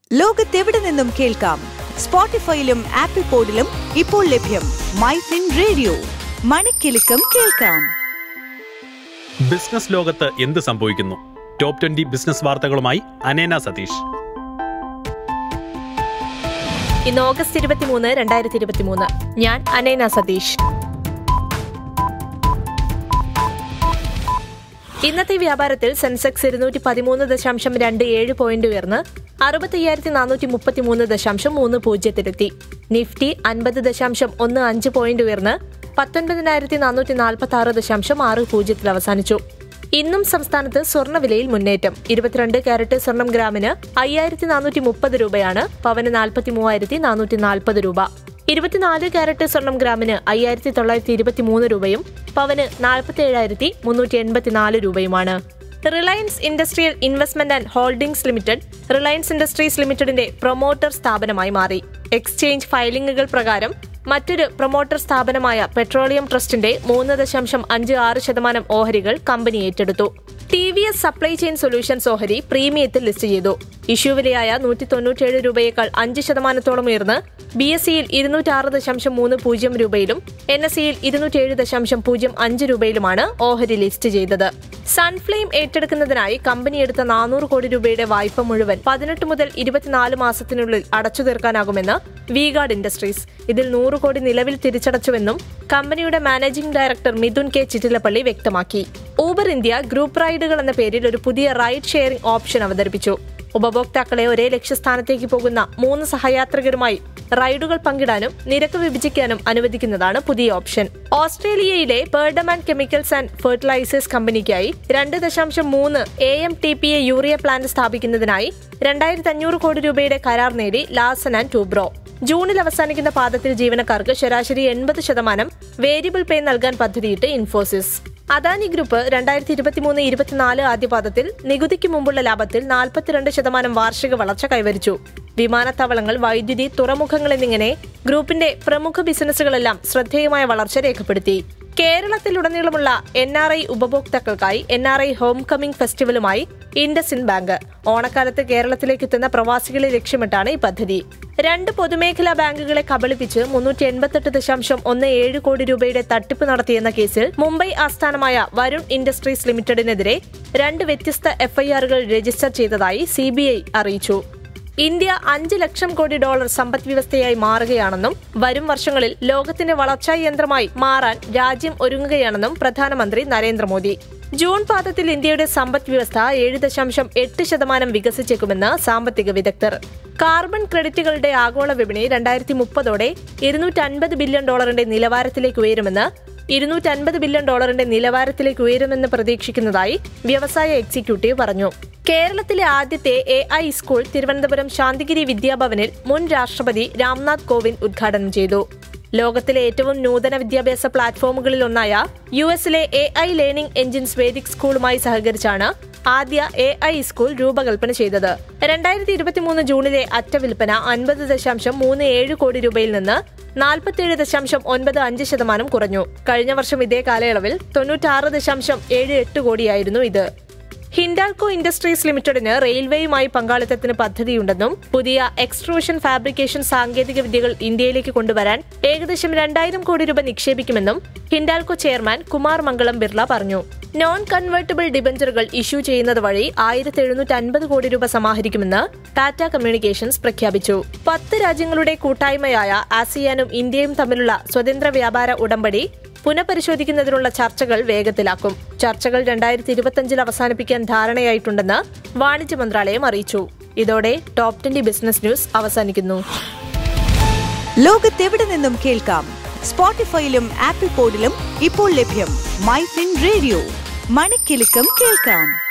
ലോകത്തെവിടെ നിന്നും കേൾക്കാം സ്പോട്ടിഫൈയിലും ആപ്പിൾ പോഡിലും ഇപ്പോൾ ലഭ്യം മൈ ഫിൻ റേഡിയോ മണിക്കെലക്കം കേൾക്കാം ബിസിനസ് ലോകത്ത് എന്ത് സംഭവിക്കുന്നു ടോപ്പ് ട്വന്റി ബിസിനസ് വാർത്തകളുമായി അനേന സതീഷ് ഇന്ന് ഓഗസ്റ്റ് ഇരുപത്തിമൂന്ന് രണ്ടായിരത്തി ഇരുപത്തിമൂന്ന് ഞാൻ അനേന സതീഷ് ഇന്നത്തെ വ്യാപാരത്തിൽ സെൻസെക്സ് ഇരുന്നൂറ്റി പതിമൂന്ന് ദശാംശം രണ്ട് ഏഴ് പോയിന്റ് ഉയർന്ന് അറുപത്തയ്യായിരത്തി നാനൂറ്റി മുപ്പത്തിമൂന്ന് ദശാംശം മൂന്ന് പൂജ്യത്തിലെത്തി നിഫ്റ്റി അൻപത് ദശാംശം ഒന്ന് അഞ്ച് പോയിന്റ് ഉയർന്ന് പത്തൊൻപതിനായിരത്തി നാനൂറ്റി നാൽപ്പത്തി ആറ് ദശാംശം ആറ് പൂജ്യത്തിൽ അവസാനിച്ചു ഇന്നും സംസ്ഥാനത്ത് സ്വർണ്ണവിലയിൽ മുന്നേറ്റം ഇരുപത്തിരണ്ട് ക്യാരറ്റ് സ്വർണം ഗ്രാമിന് അയ്യായിരത്തി നാനൂറ്റി മുപ്പത് രൂപയാണ് പവന് നാൽപ്പത്തി മൂവായിരത്തി നാനൂറ്റി നാൽപ്പത് രൂപ ഇരുപത്തിനാല് ക്യാരറ്റ് സ്വർണം ഗ്രാമിന് അയ്യായിരത്തി തൊള്ളായിരത്തി ഇരുപത്തി മൂന്ന് രൂപയും പവന് നാൽപ്പത്തി ഏഴായിരത്തി മുന്നൂറ്റി എൺപത്തിനാല് രൂപയുമാണ് Reliance industrial investment and holdings limited Reliance industries ലിമിറ്റഡിന്റെ പ്രൊമോട്ടർ സ്ഥാപനമായി മാറി എക്സ്ചേഞ്ച് ഫയലിംഗുകൾ പ്രകാരം മറ്റൊരു പ്രൊമോട്ടർ സ്ഥാപനമായ പെട്രോളിയം ട്രസ്റ്റിന്റെ മൂന്ന് ദശാംശം അഞ്ച് ആറ് ശതമാനം ഓഹരികൾ കമ്പനി ഏറ്റെടുത്തു T V S supply chain solutions ഓഹരി പ്രീമിയത്തിൽ ലിസ്റ്റ് ചെയ്തു ഇഷ്യൂ വിലയായ നൂറ്റി തൊണ്ണൂറ്റിയേഴ് രൂപയേക്കാൾ അഞ്ച് ശതമാനത്തോളം ഉയർന്ന് ബി എസ് സിയിൽ ഇരുന്നൂറ്റാറ് ദശാംശം മൂന്ന് പൂജ്യം രൂപയിലും എൻ എസ് സിയിൽ ഇരുന്നൂറ്റിയേഴ് ദശാംശം പൂജ്യം അഞ്ച് രൂപയിലുമാണ് ഓഹരി ലിസ്റ്റ് ചെയ്തത് സൺഫ്ലെയിം ഏറ്റെടുക്കുന്നതിനായി കമ്പനി എടുത്ത നാനൂറ് കോടി രൂപയുടെ വായ്പ മുഴുവൻ പതിനെട്ട് മുതൽ ഇരുപത്തിനാല് മാസത്തിനുള്ളിൽ അടച്ചു തീർക്കാനാകുമെന്ന് വിഗാർഡ് ഇൻഡസ്ട്രീസ് ഇതിൽ നൂറ് കോടി നിലവിൽ തിരിച്ചടച്ചുവെന്നും കമ്പനിയുടെ managing director Mithun K Chittilappally വ്യക്തമാക്കി ഊബർ ഇന്ത്യ ഗ്രൂപ്പ് റൈഡുകൾ എന്ന പേരിൽ ഒരു പുതിയ റൈഡ് ഷെയറിംഗ് ഓപ്ഷൻ അവതരിപ്പിച്ചു ഉപഭോക്താക്കളെ ഒരേ ലക്ഷ്യസ്ഥാനത്തേക്ക് പോകുന്ന മൂന്ന് സഹയാത്രികരുമായി റൈഡുകൾ പങ്കിടാനും നിരക്ക് വിഭജിക്കാനും അനുവദിക്കുന്നതാണ് പുതിയ ഓപ്ഷൻ ഓസ്ട്രേലിയയിലെ പേർഡമാൻ കെമിക്കൽസ് ആൻഡ് ഫെർട്ടിലൈസേഴ്സ് കമ്പനിക്കായി രണ്ട് ദശാംശം മൂന്ന് A M T P A urea plant സ്ഥാപിക്കുന്നതിനായി രണ്ടായിരത്തി അഞ്ഞൂറ് കോടി രൂപയുടെ കരാർ നേടി ലാസൻ ആൻഡ് ടൂബ്രോ ജൂണിൽ അവസാനിക്കുന്ന പാദത്തിൽ ജീവനക്കാർക്ക് ശരാശരി എൺപത് ശതമാനം വേരിയബിൾ പേ നൽകാൻ പദ്ധതിയിട്ട് ഇൻഫോസിസ് അദാനി ഗ്രൂപ്പ് രണ്ടായിരത്തി ഇരുപത്തിമൂന്ന് ഇരുപത്തിനാല് ആദ്യപാദത്തിൽ നികുതിക്ക് മുമ്പുള്ള ലാഭത്തിൽ നാൽപ്പത്തിരണ്ട് ശതമാനം വാർഷിക വളർച്ച കൈവരിച്ചു വിമാനത്താവളങ്ങൾ വൈദ്യുതി തുറമുഖങ്ങൾ എന്നിങ്ങനെ ഗ്രൂപ്പിന്റെ പ്രമുഖ ബിസിനസ്സുകളെല്ലാം ശ്രദ്ധേയമായ വളർച്ച രേഖപ്പെടുത്തി കേരളത്തിലുടനീളമുള്ള എൻ ആർ ഐ ഉപഭോക്താക്കൾക്കായി N R I homecoming ഫെസ്റ്റിവലുമായി ഇൻഡസിൻ ബാങ്ക് ഓണക്കാലത്ത് കേരളത്തിലേക്ക് എത്തുന്ന പ്രവാസികളെ ലക്ഷ്യമിട്ടാണ് ഈ പദ്ധതി രണ്ട് പൊതുമേഖലാ ബാങ്കുകളെ കബളിപ്പിച്ച് മുന്നൂറ്റി എൺപത്തെട്ട് ദശാംശം ഒന്ന് ഏഴ് കോടി രൂപയുടെ തട്ടിപ്പ് നടത്തിയെന്ന കേസിൽ മുംബൈ ആസ്ഥാനമായ വരുൺ ഇൻഡസ്ട്രീസ് ലിമിറ്റഡിനെതിരെ രണ്ട് വ്യത്യസ്ത എഫ്ഐആറുകൾ രജിസ്റ്റർ ചെയ്തതായി സിബിഐ അറിയിച്ചു ഇന്ത്യ അഞ്ച് ലക്ഷം കോടി ഡോളർ സമ്പദ് വ്യവസ്ഥയായി മാറുകയാണെന്നും വരും വർഷങ്ങളിൽ ലോകത്തിന്റെ വളർച്ചാ യന്ത്രമായി മാറാൻ രാജ്യം ഒരുങ്ങുകയാണെന്നും പ്രധാനമന്ത്രി നരേന്ദ്രമോദി ജൂൺ പാദത്തിൽ ഇന്ത്യയുടെ സമ്പദ് വ്യവസ്ഥ ഏഴ് ദശാംശം എട്ട് ശതമാനം വികസിച്ചേക്കുമെന്ന് സാമ്പത്തിക വിദഗ്ധർ കാർബൺ ക്രെഡിറ്റുകളുടെ ആഗോള വിപണി രണ്ടായിരത്തി മുപ്പതോടെ ഇരുന്നൂറ്റൻപത് ബില്യൺ ഡോളറിന്റെ നിലവാരത്തിലേക്ക് ഉയരുമെന്ന് ഇരുന്നൂറ്റൻപത് ബില്യൺ ഡോളറിന്റെ നിലവാരത്തിലേക്ക് ഉയരുമെന്ന് പ്രതീക്ഷിക്കുന്നതായി വ്യവസായ എക്സിക്യൂട്ടീവ് പറഞ്ഞു കേരളത്തിലെ ആദ്യത്തെ A I school Thiruvananthapuram Santhigiri വിദ്യാഭവനിൽ മുൻ രാഷ്ട്രപതി രാംനാഥ് കോവിന്ദ് ഉദ്ഘാടനം ചെയ്തു ലോകത്തിലെ ഏറ്റവും നൂതന വിദ്യാഭ്യാസ പ്ലാറ്റ്ഫോമുകളിൽ ഒന്നായ യു എസിലെ A I learning engines Vedic സ്കൂളുമായി സഹകരിച്ചാണ് ആദ്യ എ ഐ സ്കൂൾ രൂപകൽപ്പന ചെയ്തത് രണ്ടായിരത്തി ഇരുപത്തിമൂന്ന് ജൂണിലെ അറ്റ വിൽപ്പന അൻപത് ദശാംശം മൂന്ന് ഏഴ് കോടി രൂപയിൽ നിന്ന് നാൽപ്പത്തിയേഴ് ദശാംശം ഒൻപത് അഞ്ച് ശതമാനം കുറഞ്ഞു കഴിഞ്ഞ വർഷം ഇതേ കാലയളവിൽ തൊണ്ണൂറ്റാറ് ദശാംശം ഏഴ് എട്ട് കോടിയായിരുന്നു ഇത് ഹിൻഡാൽകോ ഇൻഡസ്ട്രീസ് ലിമിറ്റഡിന് റെയിൽവേയുമായി പങ്കാളിത്തത്തിന് പദ്ധതിയുണ്ടെന്നും പുതിയ എക്സ്ട്രൂഷൻ ഫാബ്രിക്കേഷൻ സാങ്കേതിക വിദ്യകൾ ഇന്ത്യയിലേക്ക് കൊണ്ടുവരാൻ ഏകദേശം രണ്ടായിരം കോടി രൂപ നിക്ഷേപിക്കുമെന്നും ഹിൻഡാൽകോ ചെയർമാൻ കുമാർ മംഗളം ബിർള പറഞ്ഞു നോൺ കൺവേർട്ടബിൾ ഡിബഞ്ചറുകൾ ഇഷ്യൂ ചെയ്യുന്നത് വഴി ആയിരത്തി എഴുന്നൂറ്റി അൻപത് കോടി രൂപ സമാഹരിക്കുമെന്ന് ടാറ്റ കമ്മ്യൂണിക്കേഷൻസ് പ്രഖ്യാപിച്ചു പത്ത് രാജ്യങ്ങളുടെ കൂട്ടായ്മയായ ആസിയാനും ഇന്ത്യയും തമ്മിലുള്ള സ്വതന്ത്ര വ്യാപാര ഉടമ്പടി പുനഃപരിശോധിക്കുന്നതിനുള്ള ചർച്ചകൾ വേഗത്തിലാക്കും ചർച്ചകൾ രണ്ടായിരത്തി ഇരുപത്തിയഞ്ചിൽ അവസാനിപ്പിക്കാൻ ധാരണയായിട്ടുണ്ടെന്ന് വാണിജ്യ മന്ത്രാലയം അറിയിച്ചു ഇതോടെ ടോപ് ട്വന്റി ബിസിനസ് ന്യൂസ് അവസാനിക്കുന്നു ലോകത്തെവിടെ നിന്നും കേൾക്കാം സ്പോട്ടിഫൈയിലും ആപ്പിൾ പോഡിലും ഇപ്പോൾ ലഭ്യം മൈ ഫിൻ റേഡിയോ മണിക്കെലക്കം കേൾക്കാം